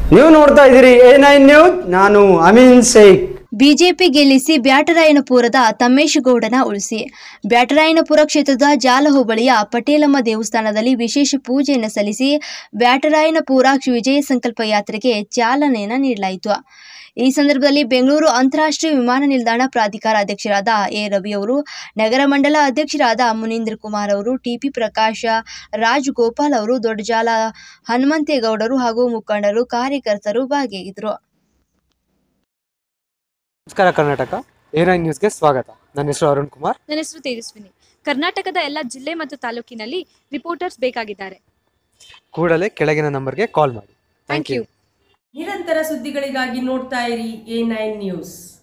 ನೀವು ನೋಡ್ತಾ ಇದ್ದೀರಿ ಎ ನೈನ್ ನ್ಯೂಸ್ ನಾನು ಅಮೀನ್ ಶೇಖ್ ಬಿಜೆಪಿ ಗೆಲ್ಲಿಸಿ ಬ್ಯಾಟರಾಯನಪುರದ ತಮ್ಮೇಶಗೌಡನ ಉಳಿಸಿ ಬ್ಯಾಟರಾಯನಪುರ ಕ್ಷೇತ್ರದ ಜಾಲ ಹೋಬಳಿಯ ಪಟೇಲಮ್ಮ ದೇವಸ್ಥಾನದಲ್ಲಿ ವಿಶೇಷ ಪೂಜೆಯನ್ನು ಸಲ್ಲಿಸಿ ಬ್ಯಾಟರಾಯನಪುರ ವಿಜಯ ಸಂಕಲ್ಪ ಯಾತ್ರೆಗೆ ಚಾಲನೆಯನ್ನು ನೀಡಲಾಯಿತು ಈ ಸಂದರ್ಭದಲ್ಲಿ ಬೆಂಗಳೂರು ಅಂತಾರಾಷ್ಟ್ರೀಯ ವಿಮಾನ ನಿಲ್ದಾಣ ಪ್ರಾಧಿಕಾರ ಅಧ್ಯಕ್ಷರಾದ ಎ ರವಿ ಅವರು ನಗರ ಮಂಡಲ ಅಧ್ಯಕ್ಷರಾದ ಮುನೀಂದ್ರ ಕುಮಾರ್ ಅವರು ಟಿಪಿ ಪ್ರಕಾಶ ರಾಜ್ ಗೋಪಾಲ್ ಅವರು ದೊಡ್ಡಜಾಲ ಹನುಮಂತೇಗೌಡರು ಹಾಗೂ ಮುಖಂಡರು ಕಾರ್ಯಕರ್ತರು ಭಾಗಿಯಾಗಿದ್ದರು ನಮಸ್ಕಾರ ಕರ್ನಾಟಕ ಎ ನೈನ್ ನ್ಯೂಸ್ಗೆ ಸ್ವಾಗತ ನನ್ನ ಹೆಸರು ಅರುಣ್ ಕುಮಾರ್ ನನ್ನ ಹೆಸರು ತೇಜಸ್ವಿನಿ ಕರ್ನಾಟಕದ ಎಲ್ಲ ಜಿಲ್ಲೆ ಮತ್ತು ತಾಲೂಕಿನಲ್ಲಿ ರಿಪೋರ್ಟರ್ಸ್ ಬೇಕಾಗಿದ್ದಾರೆ ಕೂಡಲೇ ಕೆಳಗಿನ ನಂಬರ್ಗೆ ಕಾಲ್ ಮಾಡಿ ಥ್ಯಾಂಕ್ ಯು ನಿರಂತರ ಸುದ್ದಿಗಳಿಗಾಗಿ ನೋಡ್ತಾ ಇರಿ ಎ ನೈನ್ ನ್ಯೂಸ್